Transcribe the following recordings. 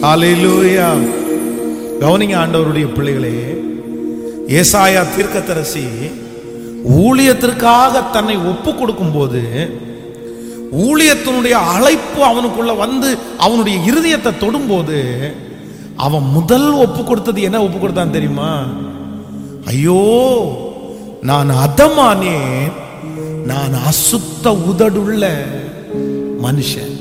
ஹalleluya கவனிங்க ஆண்டவருடைய பிள்ளைகளே ஏசாயா தீர்க்கதரிசி ஊழியத்திற்காக தன்னை ஒப்பு கொடுக்கும்போது ஊழியத்தினுடைய அழைப்பு அவனுக்குள்ள வந்து அவனுடைய இருதயத்தை தொடும்போது அவன் முதல் ஒப்பு கொடுத்தது என்ன ஒப்பு கொடுத்தான் தெரியுமா ஐயோ நான் அதமானேன் நான் அசுத்த உதடுள்ள மனுஷன்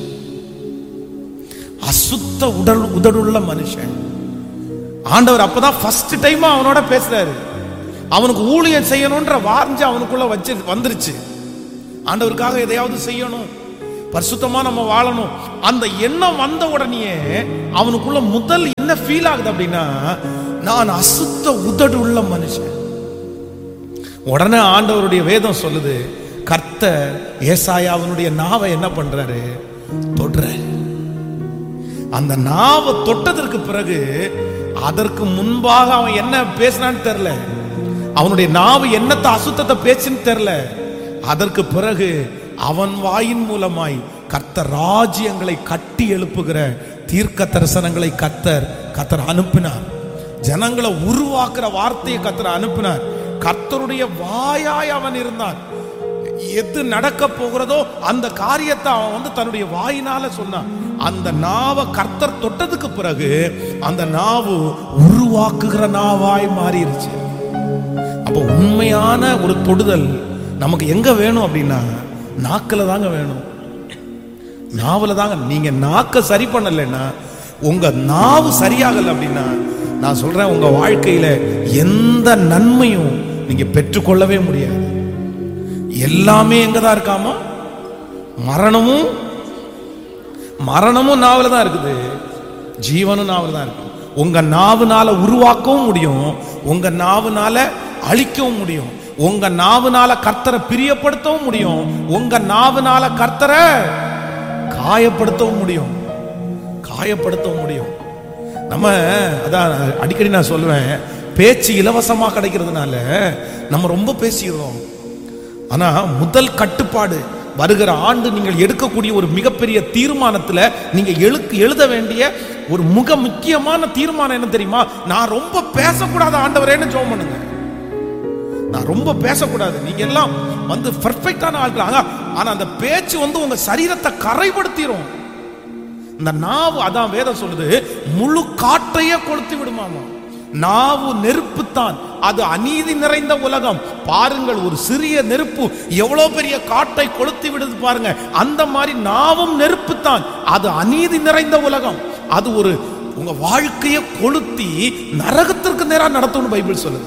அசுத்த உடல் உதடுள்ள மனுஷன் ஆண்டவர் அப்பதான் ஃபர்ஸ்ட் டைம் அவனோட பேசுறாரு அவனுக்கு ஊழியம் செய்யணும்ன்ற வார்ஞ்சு அவனுக்குள்ள வச்சு வந்துருச்சு ஆண்டவருக்காக எதையாவது செய்யணும் பரிசுத்தமா நம்ம வாழணும் அந்த எண்ணம் வந்த உடனே அவனுக்குள்ள முதல் என்ன ஃபீல் ஆகுது அப்படின்னா நான் அசுத்த உதடு உள்ள மனுஷன் உடனே ஆண்டவருடைய வேதம் சொல்லுது கர்த்தர் ஏசாயாவினுடைய நாவை என்ன பண்றாரு தொடுறாரு அந்த நாவை தொட்டதற்கு பிறகு அதற்கு முன்பாக அவன் என்ன பேசினான்னு தெரியல அவனுடைய நாவு என்னத்த அசுத்தத்தை பேச்சுன்னு தெரியல அதற்கு பிறகு அவன் வாயின் மூலமாய் கர்த்தர் ராஜ்யங்களை கட்டி எழுப்புகிற தீர்க்க தரிசனங்களை கத்தர் கத்தர் அனுப்பினார் ஜனங்களை உருவாக்குற வார்த்தையை கத்தர் அனுப்பினார் கர்த்தருடைய வாயாய் அவன் இருந்தான் எது நடக்க போகிறதோ அந்த காரியத்தை அவன் வந்து தன்னுடைய வாயினால சொன்னான் அந்த நாவை கர்த்தர் தொட்டதுக்கு பிறகு அந்த நாவு உருவாக்குகிற நாவாய் மாறிடுச்சு அப்போ உண்மையான ஒரு தொடுதல் நமக்கு எங்க வேணும் அப்படின்னா நாக்கில் தாங்க வேணும் நாவல தாங்க நீங்க நாக்க சரி பண்ணலைன்னா உங்க நாவு சரியாகல அப்படின்னா நான் சொல்றேன் உங்க வாழ்க்கையில எந்த நன்மையும் நீங்க பெற்றுக்கொள்ளவே முடியாது எல்லாமே எங்க தான் இருக்காமா மரணமும் மரணமும் நாவல தான் இருக்குது ஜீவனும் நாவல தான் இருக்கு உங்க நாவுனால உருவாக்கவும் முடியும் உங்க நாவுனால அழிக்கவும் முடியும் உங்க நாவுனால கர்த்தரை பிரியப்படுத்தவும் முடியும் உங்க நாவுனால கர்த்தரை காயப்படுத்தவும் முடியும் காயப்படுத்தவும் முடியும் நம்ம அதான் அடிக்கடி நான் சொல்லுவேன் பேச்சு இலவசமா கிடைக்கிறதுனால நம்ம ரொம்ப பேசிடுறோம் ஆனா முதல் கட்டுப்பாடு வருகிற ஆண்டு நீங்கள் எடுக்கக்கூடிய ஒரு மிகப்பெரிய தீர்மானத்துல நீங்க எழுக்கு எழுத வேண்டிய ஒரு மிக முக்கியமான தீர்மானம் என்ன தெரியுமா நான் ரொம்ப பேசக்கூடாத ஆண்டவரேன்னு ஜோம் பண்ணுங்க நான் ரொம்ப பேசக்கூடாது நீங்க எல்லாம் வந்து பர்ஃபெக்டான ஆட்கள் ஆனா ஆனா அந்த பேச்சு வந்து உங்க சரீரத்தை கரைப்படுத்திரும் இந்த நாவு அதான் வேதம் சொல்லுது முழு காட்டையே கொளுத்தி விடுமாமா நாவு நெருப்பு தான் அது அநீதி நிறைந்த உலகம் பாருங்கள் ஒரு சிறிய நெருப்பு எவ்வளவு பெரிய காட்டை கொளுத்தி விடுது பாருங்க அந்த மாதிரி நாவும் நெருப்பு தான் அது அநீதி நிறைந்த உலகம் அது ஒரு உங்க வாழ்க்கையை கொளுத்தி நரகத்திற்கு நேரா நடத்தும்னு பைபிள் சொல்லுது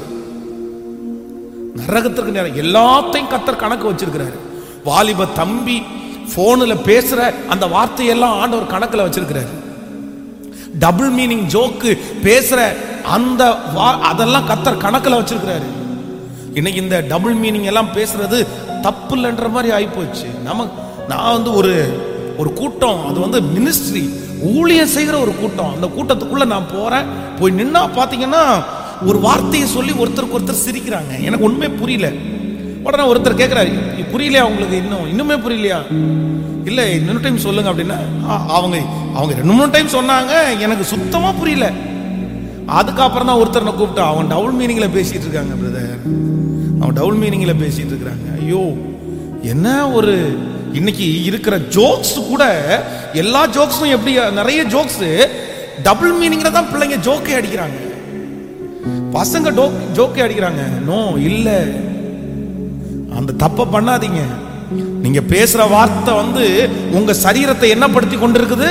நரகத்திற்கு நேரம் எல்லாத்தையும் கத்தர் கணக்கு வச்சிருக்கிறாரு வாலிப தம்பி போன்ல பேசுற அந்த வார்த்தையெல்லாம் ஆண்டவர் கணக்குல வச்சிருக்கிறாரு டபுள் மீனிங் ஜோக்கு பேசுற அந்த வா- அதெல்லாம் கத்தர் கணக்குல வச்சிருக்கிறாரு இன்னைக்கு இந்த டபுள் மீனிங் எல்லாம் பேசுறது தப்பு இல்லைன்ற மாதிரி ஆயிப்போச்சு நம்ம நான் வந்து ஒரு ஒரு கூட்டம் அது வந்து மினிஸ்ட்ரி ஊழியம் செய்கிற ஒரு கூட்டம் அந்த கூட்டத்துக்குள்ள நான் போறேன் போய் நின்னா பாத்தீங்கன்னா ஒரு வார்த்தையை சொல்லி ஒருத்தருக்கு ஒருத்தர் சிரிக்கிறாங்க எனக்கு ஒண்ணுமே புரியல உடனே ஒருத்தர் கேட்கிறாரு "இது புரியலையா உங்களுக்கு இன்னும் இன்னுமே புரியலையா இல்ல இன்னொரு டைம் சொல்லுங்க அப்படின்னா "ஆ, அவங்க அவங்க ரெண்டு மூணு டைம் சொன்னாங்க எனக்கு சுத்தமா புரியல அதுக்கப்புறம் தான் ஒருத்தர் நான் கூப்பிட்டா அவன் டபுள் மீனிங்ல பேசிட்டு இருக்காங்க பிரதர் அவன் டபுள் மீனிங்ல பேசிட்டு இருக்கிறாங்க ஐயோ என்ன ஒரு இன்னைக்கு இருக்கிற ஜோக்ஸ் கூட எல்லா ஜோக்ஸும் எப்படி நிறைய ஜோக்ஸ் டபுள் மீனிங்ல தான் பிள்ளைங்க ஜோக்கே அடிக்கிறாங்க பசங்க ஜோக்கே அடிக்கிறாங்க நோ இல்ல அந்த தப்ப பண்ணாதீங்க நீங்க பேசுற வார்த்தை வந்து உங்க சரீரத்தை என்னப்படுத்தி கொண்டிருக்குது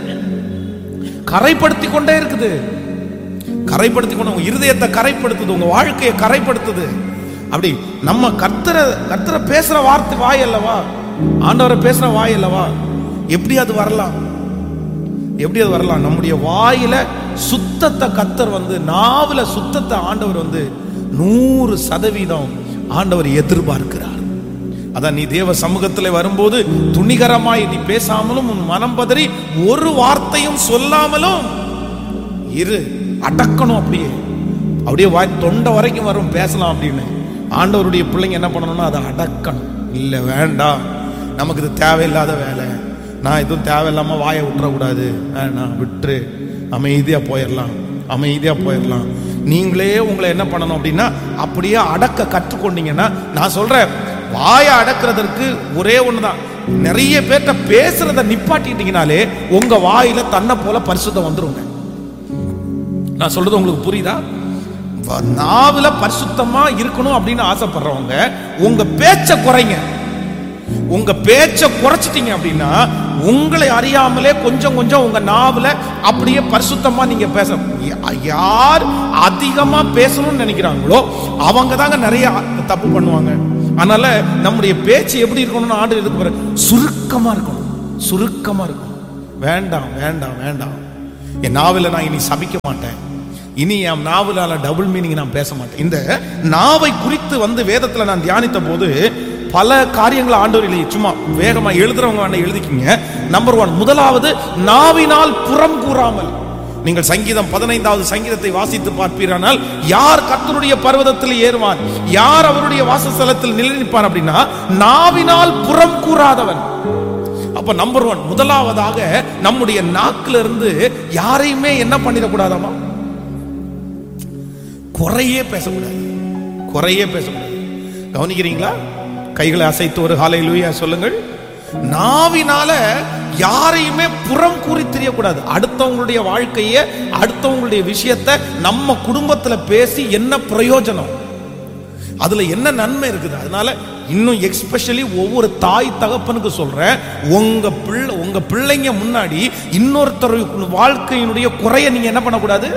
கரைப்படுத்தி கொண்டே இருக்குது கரைப்படுத்தி கொண்டு உங்க இருதயத்தை கரைப்படுத்துது உங்க வாழ்க்கையை கரைப்படுத்துது அப்படி நம்ம கர்த்தரை கர்த்தரை பேசுற வார்த்தை வாய் அல்லவா ஆண்டவரை பேசுற வாய் அல்லவா எப்படி அது வரலாம் எப்படி அது வரலாம் நம்முடைய வாயில சுத்தத்தை கத்தர் வந்து நாவுல சுத்தத்தை ஆண்டவர் வந்து நூறு சதவீதம் ஆண்டவர் எதிர்பார்க்கிறார் அதான் நீ தேவ சமூகத்தில் வரும்போது துணிகரமாய் நீ பேசாமலும் உன் மனம் பதறி ஒரு வார்த்தையும் சொல்லாமலும் இரு அடக்கணும் அப்படியே அப்படியே வாய் தொண்டை வரைக்கும் வரும் பேசலாம் அப்படின்னு ஆண்டவருடைய பிள்ளைங்க என்ன பண்ணணும்னா அதை அடக்கணும் இல்லை வேண்டாம் நமக்கு இது தேவையில்லாத வேலை நான் எதுவும் தேவையில்லாம வாயை விட்டுறக்கூடாது வேணாம் விட்டுரு அமைதியா போயிடலாம் அமைதியா போயிடலாம் நீங்களே உங்களை என்ன பண்ணணும் அப்படின்னா அப்படியே அடக்க கற்றுக்கொண்டீங்கன்னா நான் சொல்றேன் வாயை அடக்கிறதற்கு ஒரே ஒண்ணுதான் நிறைய பேர்கிட்ட பேசுறத நிப்பாட்டிட்டீங்கனாலே உங்க வாயில தன்னை போல பரிசுத்தம் வந்துருங்க நான் சொல்றது உங்களுக்கு புரியுதா வ- நாவுல பரிசுத்தமா இருக்கணும் அப்படின்னு ஆசைப்படுறவங்க உங்க பேச்ச குறைங்க உங்க பேச்ச குறைச்சிட்டீங்க அப்படின்னா உங்களை அறியாமலே கொஞ்சம் கொஞ்சம் உங்க நாவுல அப்படியே பரிசுத்தமா நீங்க பேச யா- யார் அதிகமா பேசணும்னு நினைக்கிறாங்களோ அவங்க தாங்க நிறைய தப்பு பண்ணுவாங்க அதனால நம்முடைய பேச்சு எப்படி இருக்கணும்னு ஆண்டு இருக்கு பாரு சுருக்கமா இருக்கணும் சுருக்கமா இருக்கணும் வேண்டாம் வேண்டாம் வேண்டாம் என் நாவில நான் இனி சபிக்க மாட்டேன் இனி என் நாவலால டபுள் மீனிங் நான் பேச மாட்டேன் இந்த நாவை குறித்து வந்து வேதத்துல நான் தியானித்த போது பல காரியங்களை ஆண்டவர் இல்லை சும்மா வேகமா எழுதுறவங்க வேணா எழுதிக்கிங்க நம்பர் ஒன் முதலாவது நாவினால் புறம் கூறாமல் நீங்கள் சங்கீதம் பதினைந்தாவது சங்கீதத்தை வாசித்து பார்ப்பீரானால் யார் கர்த்தருடைய பர்வதத்தில் ஏறுவான் யார் அவருடைய வாசஸ்தலத்தில் நிலைநிற்பான் அப்படின்னா நாவினால் புறம் கூறாதவன் அப்ப நம்பர் ஒன் முதலாவதாக நம்முடைய நாக்குல இருந்து யாரையுமே என்ன பண்ணிடக்கூடாதாமா குறையே பேசக்கூடாது குறையே பேசக்கூடாது கவனிக்கிறீங்களா கைகளை அசைத்து ஒரு காலை லூயா சொல்லுங்கள் நாவினால யாரையுமே புறம் கூறி தெரியக்கூடாது அடுத்தவங்களுடைய வாழ்க்கைய அடுத்தவங்களுடைய விஷயத்தை நம்ம குடும்பத்துல பேசி என்ன பிரயோஜனம் அதுல என்ன நன்மை இருக்குது அதனால இன்னும் எக்ஸ்பெஷலி ஒவ்வொரு தாய் தகப்பனுக்கு சொல்றேன் உங்க பிள்ளை உங்க பிள்ளைங்க முன்னாடி இன்னொருத்தர் வாழ்க்கையினுடைய குறைய நீங்க என்ன பண்ணக்கூடாது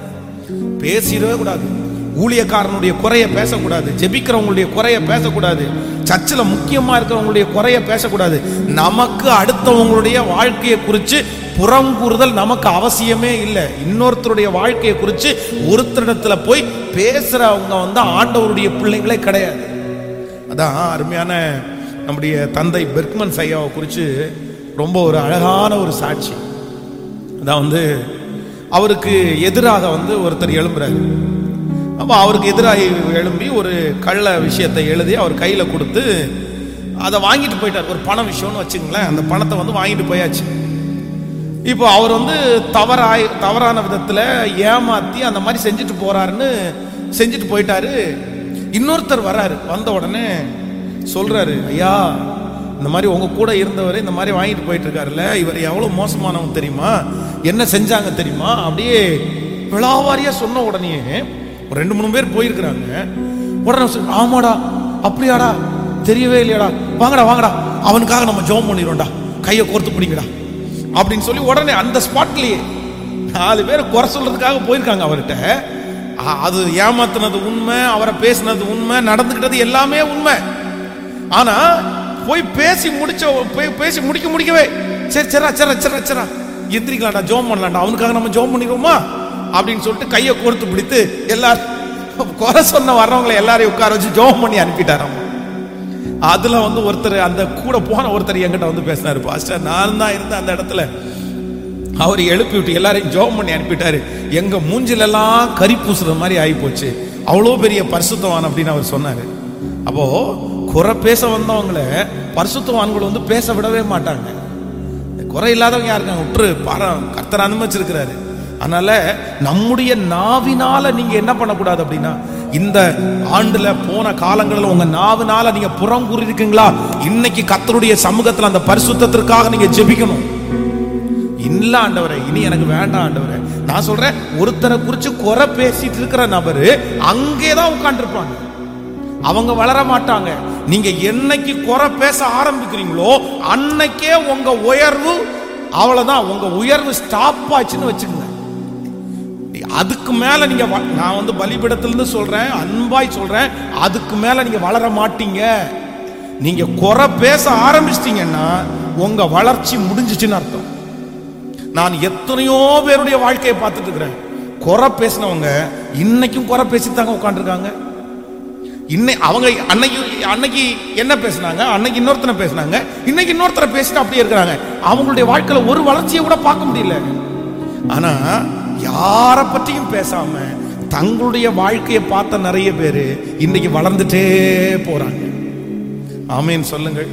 பேசிடவே கூடாது ஊழியக்காரனுடைய குறைய பேசக்கூடாது ஜெபிக்கிறவங்களுடைய குறைய பேசக்கூடாது சர்ச்சில் முக்கியமா இருக்கிறவங்களுடைய குறைய பேசக்கூடாது நமக்கு அடுத்தவங்களுடைய வாழ்க்கையை குறித்து புறங்கூறுதல் நமக்கு அவசியமே இல்லை இன்னொருத்தருடைய வாழ்க்கையை குறித்து ஒருத்தரிடத்துல போய் பேசுறவங்க வந்து ஆண்டவருடைய பிள்ளைங்களே கிடையாது அதான் அருமையான நம்முடைய தந்தை பெர்க்மன் சையாவை குறித்து ரொம்ப ஒரு அழகான ஒரு சாட்சி அதான் வந்து அவருக்கு எதிராக வந்து ஒருத்தர் எழும்புறாரு அப்போ அவருக்கு எதிராக எழும்பி ஒரு கள்ள விஷயத்தை எழுதி அவர் கையில் கொடுத்து அதை வாங்கிட்டு போயிட்டார் ஒரு பண விஷயம்னு வச்சுங்களேன் அந்த பணத்தை வந்து வாங்கிட்டு போயாச்சு இப்போ அவர் வந்து தவறாய் தவறான விதத்தில் ஏமாத்தி அந்த மாதிரி செஞ்சுட்டு போறாருன்னு செஞ்சுட்டு போயிட்டாரு இன்னொருத்தர் வராரு வந்த உடனே சொல்றாரு ஐயா இந்த மாதிரி உங்க கூட இருந்தவர் இந்த மாதிரி வாங்கிட்டு போயிட்டு இருக்காருல்ல இவர் எவ்வளவு மோசமானவன் தெரியுமா என்ன செஞ்சாங்க தெரியுமா அப்படியே விழாவாரியா சொன்ன உடனே ஒரு ரெண்டு மூணு பேர் போயிருக்கிறாங்க உடனே சொல்லு, ஆமாடா அப்படியாடா தெரியவே இல்லையாடா வாங்கடா வாங்கடா அவனுக்காக நம்ம ஜெபம் பண்ணிடுவோம்டா கையை கோர்த்து பிடிங்கடா அப்படின்னு சொல்லி உடனே அந்த ஸ்பாட்லயே நாலு பேர் குறை சொல்றதுக்காக போயிருக்காங்க அவர்கிட்ட அ- அது ஏமாத்துனது உண்மை அவரை பேசினது உண்மை நடந்துக்கிட்டது எல்லாமே உண்மை ஆனா போய் பேசி முடிச்ச போய் பேசி முடிக்க முடிக்கவே சரி சரிடா சரிடா சரிடா சரிடா எந்திரிக்கலாம்டா ஜோம் பண்ணலாம்டா அவனுக்காக நம்ம ஜோம் பண்ணிடுவோமா அப்படின்னு சொல்லிட்டு கையை கொடுத்து பிடித்து எல்லாரும் குறை சொன்ன வர்றவங்களை எல்லாரையும் உட்கார வச்சு ஜோம் பண்ணி அனுப்பிட்டாராம் அதுல வந்து ஒருத்தர் அந்த கூட போன ஒருத்தர் என்கிட்ட வந்து பேசினாரு பாஸ்டர் நான் தான் இருந்தேன் அந்த இடத்துல அவர் எழுப்பி விட்டு எல்லாரையும் ஜோம் பண்ணி அனுப்பிட்டாரு எங்க மூஞ்சில எல்லாம் கறி பூசுற மாதிரி ஆகி போச்சு அவ்வளோ பெரிய பரிசுத்தவான் அப்படின்னு அவர் சொன்னாரு அப்போ குறை பேச வந்தவங்கள பரிசுத்தவான்கள் வந்து பேச விடவே மாட்டாங்க குறை இல்லாதவங்க யாருக்காங்க விட்டுரு பாரா கர்த்தர் அனுமதிச்சிருக்கிறாரு அதனால நம்முடைய நாவினால நீங்க என்ன பண்ணக்கூடாது அப்படின்னா இந்த ஆண்டுல போன காலங்களில் உங்க நாவினால நீங்க புறம் கூறியிருக்கீங்களா இன்னைக்கு கர்த்தருடைய சமூகத்துல அந்த பரிசுத்தத்திற்காக நீங்க ஜெபிக்கணும் இல்ல ஆண்டவரே இனி எனக்கு வேண்டாம் ஆண்டவரே நான் சொல்றேன் ஒருத்தரை குறிச்சு குறை பேசிட்டு இருக்கிற நபரு அங்கே தான் உட்காந்துருப்பாங்க அவங்க வளர மாட்டாங்க நீங்க என்னைக்கு குறை பேச ஆரம்பிக்கிறீங்களோ அன்னைக்கே உங்க உயர்வு அவ்வளவுதான் உங்க உயர்வு ஸ்டாப் ஆச்சுன்னு வச்சுக்கோங்க அதுக்கு மேல நீங்க வ- நான் வந்து பலிபிடத்திலிருந்து சொல்றேன் அன்பாய் சொல்றேன் அதுக்கு மேல நீங்க வளர மாட்டீங்க நீங்க குறை பேச ஆரம்பிச்சிட்டீங்கன்னா உங்க வளர்ச்சி முடிஞ்சிச்சுன்னு அர்த்தம் நான் எத்தனையோ பேருடைய வாழ்க்கையை பார்த்துட்டு இருக்கிறேன் குறை பேசினவங்க இன்னைக்கும் குறை பேசித்தாங்க உட்காந்துருக்காங்க இன்னை அவங்க அன்னைக்கு அன்னைக்கு என்ன பேசுனாங்க அன்னைக்கு இன்னொருத்தனை பேசுனாங்க இன்னைக்கு இன்னொருத்தரை பேசிட்டு அப்படியே இருக்கிறாங்க அவங்களுடைய வாழ்க்கையில ஒரு வளர்ச்சியை கூட பார்க்க முடியல ஆனா யாரை பற்றியும் பேசாம தங்களுடைய வாழ்க்கையை பார்த்த நிறைய பேர் இன்னைக்கு வளர்ந்துட்டே போறாங்க ஆமேன் சொல்லுங்கள்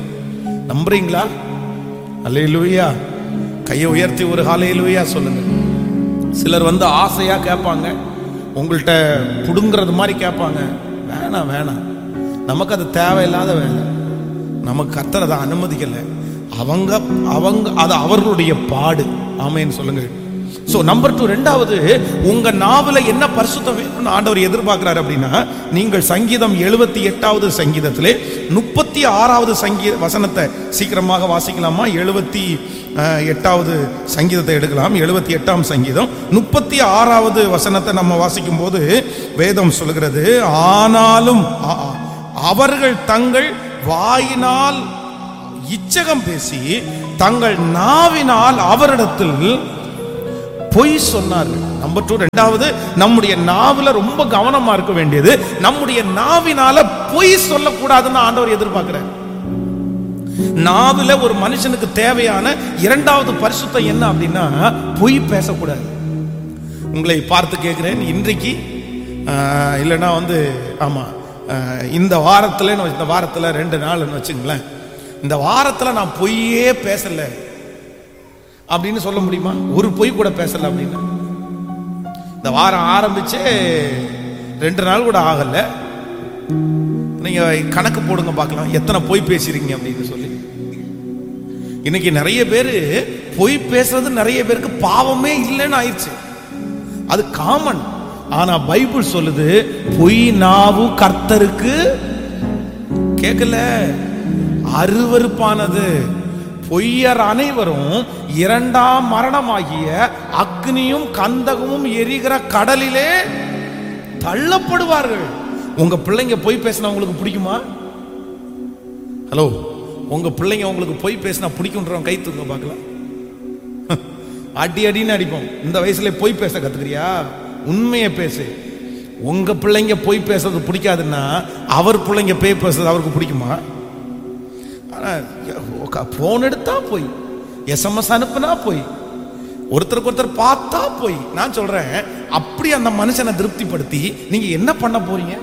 நம்புறீங்களா அல்லேலூயா கையை உயர்த்தி ஒரு ஹalleluya சொல்லுங்க சிலர் வந்து ஆசையா கேட்பாங்க உங்கள்கிட்ட புடுங்கிறது மாதிரி கேட்பாங்க வேணாம் வேணாம் நமக்கு அது தேவையில்லாத வேலை நமக்கு கத்தர் அதை அனுமதிக்கல அவங்க அவங்க அது அவர்களுடைய பாடு ஆமைன்னு சொல்லுங்க ஸோ நம்பர் டூ ரெண்டாவது உங்க நாவல என்ன பரிசுத்தம் வேணும்னு ஆண்டவர் எதிர்பார்க்கிறார் அப்படின்னா நீங்கள் சங்கீதம் எழுபத்தி எட்டாவது சங்கீதத்திலே முப்பத்தி ஆறாவது சங்கீத வசனத்தை சீக்கிரமாக வாசிக்கலாமா எழுபத்தி எட்டாவது சங்கீதத்தை எடுக்கலாம் எழுபத்தி எட்டாம் சங்கீதம் முப்பத்தி ஆறாவது வசனத்தை நம்ம வாசிக்கும் போது வேதம் சொல்கிறது ஆனாலும் ஆ- ஆ, அவர்கள் தங்கள் வாயினால் இச்சகம் பேசி தங்கள் நாவினால் அவரிடத்தில் பொய் சொன்னார்கள் நம்பர் டூ ரெண்டாவது நம்முடைய நாவில ரொம்ப கவனமா இருக்க வேண்டியது நம்முடைய நாவினால பொய் சொல்லக்கூடாதுன்னு ஆண்டவர் எதிர்பார்க்கிறார் நாவில ஒரு மனுஷனுக்கு தேவையான இரண்டாவது பரிசுத்தம் என்ன அப்படின்னா பொய் பேசக்கூடாது உங்களை பார்த்து கேட்கிறேன் இன்றைக்கு ஆஹ், இல்லைன்னா வந்து ஆமா ஆஹ், இந்த வாரத்துல இந்த வாரத்துல ரெண்டு நாள்னு வச்சுங்களேன் இந்த வாரத்துல நான் பொய்யே பேசல அப்படின்னு சொல்ல முடியுமா ஒரு பொய் கூட பேசல அப்படின்னு இந்த வாரம் ஆரம்பிச்சே ரெண்டு நாள் கூட ஆகல நீங்க கணக்கு போடுங்க பார்க்கலாம் எத்தனை பொய் பேசுறீங்க அப்படின்னு சொல்லி இன்னைக்கு நிறைய பேர் பொய் பேசுறது நிறைய பேருக்கு பாவமே இல்லைன்னு ஆயிடுச்சு அது காமன் ஆனா பைபிள் சொல்லுது பொய் நாவு கர்த்தருக்கு கேட்கல அருவருப்பானது பொய்யர் அனைவரும் இரண்டாம் மரணமாகிய அக்னியும் கந்தகமும் எரிகிற கடலிலே தள்ளப்படுவார்கள் உங்க பிள்ளைங்க பொய் பேசினா உங்களுக்கு பிடிக்குமா ஹலோ உங்க பிள்ளைங்க உங்களுக்கு பொய் பேசினா பிடிக்குன்றவங்க கை தூங்க பார்க்கலாம் அடி அடின்னு அடிப்போம் இந்த வயசுல பொய் பேச கத்துக்கிறியா உண்மையை பேசு உங்க பிள்ளைங்க பொய் பேசுறது பிடிக்காதுன்னா அவர் பிள்ளைங்க பேய் பேசுறது அவருக்கு பிடிக்குமா போன் எடுத்தா போய் எஸ்எம்எஸ் அனுப்புனா போய் ஒருத்தருக்கு ஒருத்தர் பார்த்தா போய் நான் சொல்றேன் அப்படி அந்த மனுஷனை திருப்திப்படுத்தி நீங்க என்ன பண்ண போறீங்க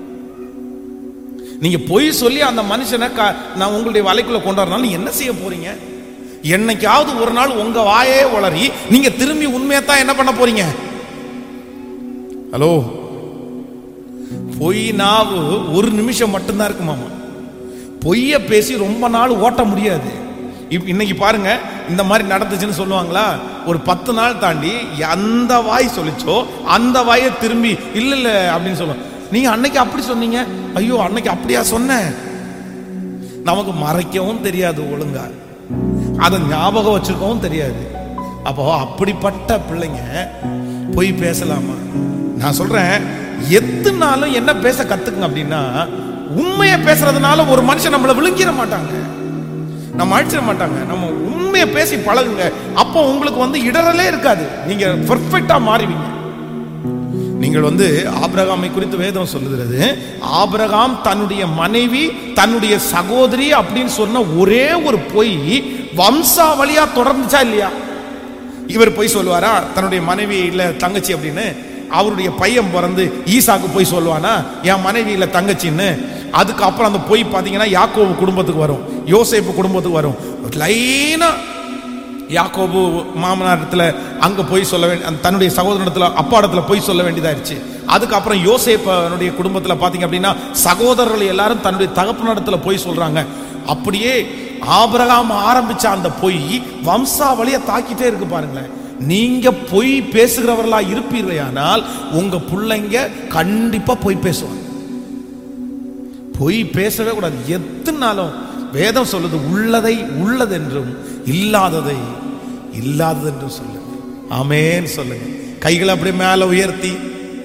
நீங்க பொய் சொல்லி அந்த மனுஷனை க- நான் உங்களுடைய வலைக்குள்ள கொண்டு வரனாலும் என்ன செய்ய போறீங்க என்னைக்காவது ஒரு நாள் உங்க வாயே உளறி நீங்க திரும்பி உண்மையை தான் என்ன பண்ண போறீங்க ஹலோ பொய் நாவு ஒரு நிமிஷம் மட்டும்தான் இருக்குமாமா பொய்ய பேசி ரொம்ப நாள் ஓட்ட முடியாது இப்ப இன்னைக்கு பாருங்க இந்த மாதிரி நடந்துச்சுன்னு சொல்லுவாங்களா ஒரு பத்து நாள் தாண்டி அந்த வாய் சொல்லிச்சோ அந்த வாயை திரும்பி இல்ல இல்ல அப்படின்னு சொல்லுவோம் நீங்க அன்னைக்கு அப்படி சொன்னீங்க ஐயோ அன்னைக்கு அப்படியா சொன்னேன் நமக்கு மறைக்கவும் தெரியாது ஒழுங்கா அதை ஞாபகம் வச்சுக்கவும் தெரியாது அப்போ அப்படிப்பட்ட பிள்ளைங்க போய் பேசலாமா நான் சொல்றேன் எத்தனாலும் என்ன பேச கத்துக்குங்க அப்படின்னா உண்மையை பேசுறதுனால ஒரு மனுஷன் நம்மளை விழுங்கிட மாட்டாங்க நம்ம அழிச்சிட மாட்டாங்க நம்ம உண்மையை பேசி பழகுங்க அப்போ உங்களுக்கு வந்து இடரலே இருக்காது நீங்க பெர்ஃபெக்டா மாறுவீங்க நீங்கள் வந்து ஆபிரகாமை குறித்து வேதம் சொல்லுகிறது ஆபிரகாம் தன்னுடைய மனைவி தன்னுடைய சகோதரி அப்படின்னு சொன்ன ஒரே ஒரு பொய் வம்சாவளியா தொடர்ந்துச்சா இல்லையா இவர் போய் சொல்லுவாரா தன்னுடைய மனைவி இல்ல தங்கச்சி அப்படின்னு அவருடைய பையன் பிறந்து ஈசாக்கு போய் சொல்லுவானா என் மனைவி இல்ல தங்கச்சின்னு அதுக்கப்புறம் அந்த பொய் பார்த்தீங்கன்னா யாக்கோபு குடும்பத்துக்கு வரும் யோசேப்பு குடும்பத்துக்கு வரும் லைனா யாக்கோபு மாமனாரத்துல அங்க போய் சொல்ல வேண்டிய அந்த தன்னுடைய சகோதரத்துல அப்பா இடத்துல போய் சொல்ல வேண்டியதாயிருச்சு அதுக்கப்புறம் யோசேப்பனுடைய குடும்பத்துல பாத்தீங்க அப்படின்னா சகோதரர்கள் எல்லாரும் தன்னுடைய தகப்பனிடத்துல போய் சொல்றாங்க அப்படியே ஆபிரகாம் ஆரம்பிச்ச அந்த பொய் வம்சாவளிய தாக்கிட்டே இருக்கு பாருங்களேன் நீங்க பொய் பேசுகிறவர்களா இருப்பீர்களானால் உங்க பிள்ளைங்க கண்டிப்பா பொய் பேசுவாங்க பொய் பேசவே கூடாது எத்தனாலும் வேதம் சொல்லுது உள்ளதை உள்ளதென்றும் இல்லாததை இல்லாததென்றும் சொல்லுங்க ஆமேன்னு சொல்லுங்க கைகளை அப்படி மேல உயர்த்தி